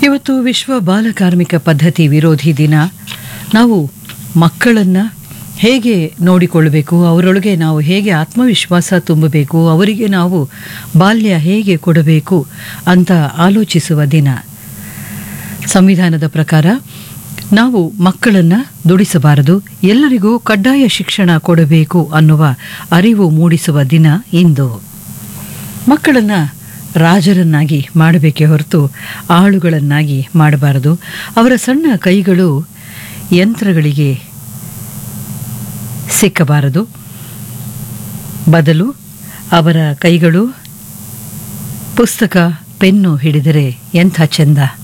ಇವತ್ತು ವಿಶ್ವ ಬಾಲಕಾರ್ಮಿಕ ಪದ್ಧತಿ ವಿರೋಧಿ ದಿನ ನಾವು ಮಕ್ಕಳನ್ನು ಹೇಗೆ ನೋಡಿಕೊಳ್ಳಬೇಕು ಅವರೊಳಗೆ ನಾವು ಹೇಗೆ ಆತ್ಮವಿಶ್ವಾಸ ತುಂಬಬೇಕು ಅವರಿಗೆ ನಾವು ಬಾಲ್ಯ ಹೇಗೆ ಕೊಡಬೇಕು ಅಂತ ಆಲೋಚಿಸುವ ದಿನ ಸಂವಿಧಾನದ ಪ್ರಕಾರ ನಾವು ಮಕ್ಕಳನ್ನು ದುಡಿಸಬಾರದು ಎಲ್ಲರಿಗೂ ಕಡ್ಡಾಯ ಶಿಕ್ಷಣ ಕೊಡಬೇಕು ಅನ್ನುವ ಅರಿವು ಮೂಡಿಸುವ ದಿನ ಇಂದು ಮಕ್ಕಳನ್ನು ರಾಜರನ್ನಾಗಿ ಮಾಡಬೇಕೇ ಹೊರತು ಆಳುಗಳನ್ನಾಗಿ ಮಾಡಬಾರದು ಅವರ ಸಣ್ಣ ಕೈಗಳು ಯಂತ್ರಗಳಿಗೆ ಸಿಕ್ಕಬಾರದು ಬದಲು ಅವರ ಕೈಗಳು ಪುಸ್ತಕ ಪೆನ್ನು ಹಿಡಿದರೆ ಎಂಥ ಚೆಂದ